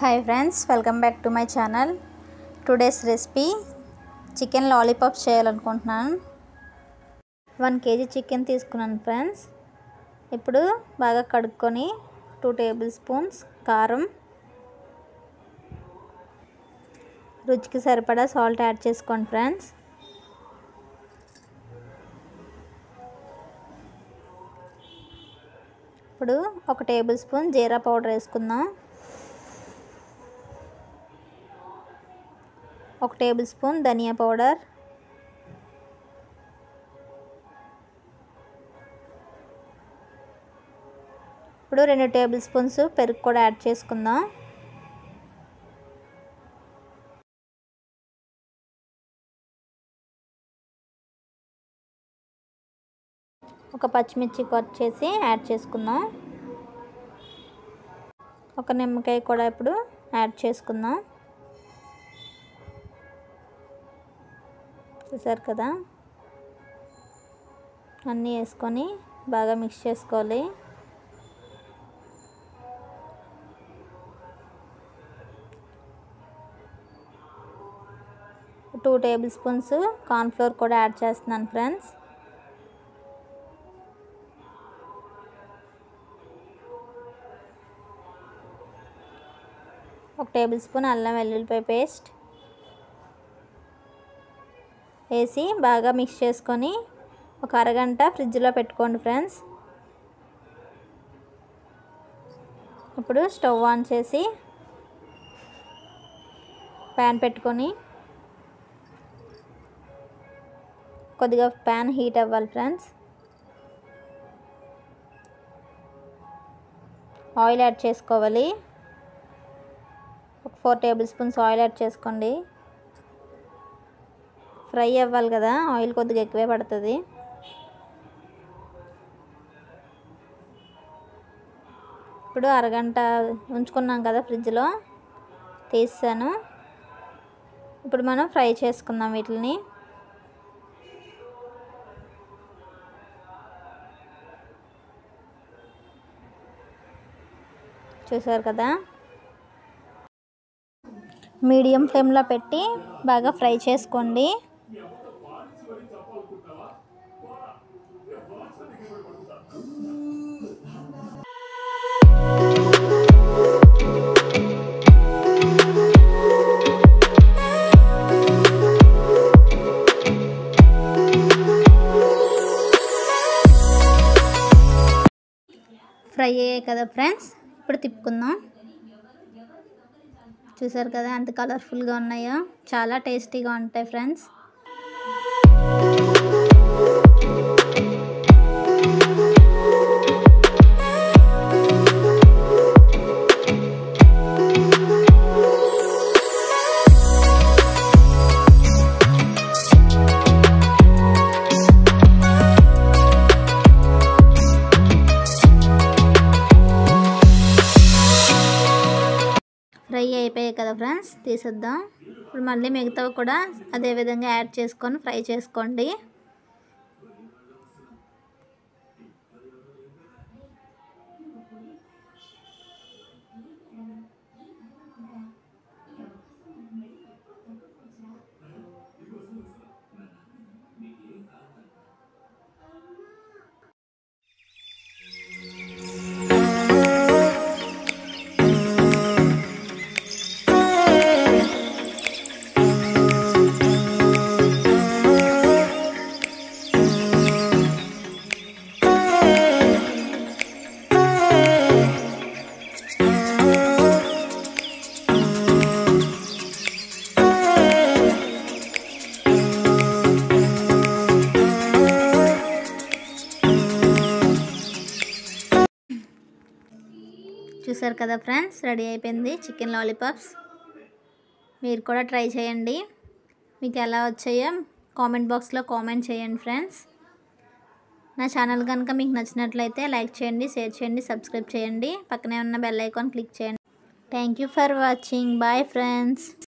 hi friends welcome back to my channel today's recipe chicken lollipops చేయాలనుకుంటున్నాను one KG chicken తీసుకున్నాను friends ఇప్పుడు బాగా కడుక్కొని టూ టేబుల్ స్పూన్స్ కారం రుచికి సరిపడా సాల్ట్ యాడ్ చేసుకోండి ఫ్రెండ్స్ ఇప్పుడు ఒక టేబుల్ స్పూన్ జీరా పౌడర్ వేసుకుందాం ఒక టేబుల్ స్పూన్ ధనియా పౌడర్ ఇప్పుడు రెండు టేబుల్ స్పూన్స్ పెరుగు కూడా యాడ్ చేసుకుందాం ఒక పచ్చిమిర్చి కట్ చేసి యాడ్ చేసుకుందాం ఒక నిమ్మకాయ కూడా ఇప్పుడు యాడ్ చేసుకుందాం చూసారు కదా అన్నీ వేసుకొని బాగా మిక్స్ చేసుకోవాలి టూ టేబుల్ స్పూన్స్ కార్న్ఫ్లోర్ కూడా యాడ్ చేస్తున్నాను ఫ్రెండ్స్ ఒక టేబుల్ స్పూన్ అల్లం వెల్లుల్లిపాయ పేస్ట్ వేసి బాగా మిక్స్ చేసుకొని ఒక అరగంట ఫ్రిడ్జ్లో పెట్టుకోండి ఫ్రెండ్స్ ఇప్పుడు స్టవ్ ఆన్ చేసి ప్యాన్ పెట్టుకొని కొద్దిగా ప్యాన్ హీట్ అవ్వాలి ఫ్రెండ్స్ ఆయిల్ యాడ్ చేసుకోవాలి ఒక four tablespoons oil add చేసుకోండి ఫ్రై అవ్వాలి కదా ఆయిల్ కొద్దిగా ఎక్కువే పడుతుంది ఇప్పుడు అరగంట ఉంచుకున్నాం కదా ఫ్రిడ్జ్లో తీసాను ఇప్పుడు మనం ఫ్రై చేసుకుందాం వీటిని చూసారు కదా మీడియం ఫ్లేమ్లో పెట్టి బాగా ఫ్రై చేసుకోండి ఫ్రై అయ్యాయి కదా ఫ్రెండ్స్ ఇప్పుడు తిప్పుకుందాం చూసారు కదా ఎంత కలర్ఫుల్గా ఉన్నాయో చాలా టేస్టీగా ఉంటాయి ఫ్రెండ్స్ ఫ్రై అయిపోయాయి కదా ఫ్రెండ్స్ తీసేద్దాం ఇప్పుడు మళ్ళీ మిగతావి కూడా అదే విధంగా యాడ్ చేసుకొని ఫ్రై చేసుకోండి చూసారు కదా ఫ్రెండ్స్ రెడీ అయిపోయింది చికెన్ లాలీపాప్స్ మీరు కూడా ట్రై చేయండి మీకు ఎలా వచ్చాయో కామెంట్ బాక్స్లో కామెంట్ చేయండి ఫ్రెండ్స్ నా ఛానల్ కనుక మీకు నచ్చినట్లయితే లైక్ చేయండి షేర్ చేయండి సబ్స్క్రైబ్ చేయండి పక్కనే ఉన్న బెల్ ఐకాన్ క్లిక్ చేయండి thank you for watching bye friends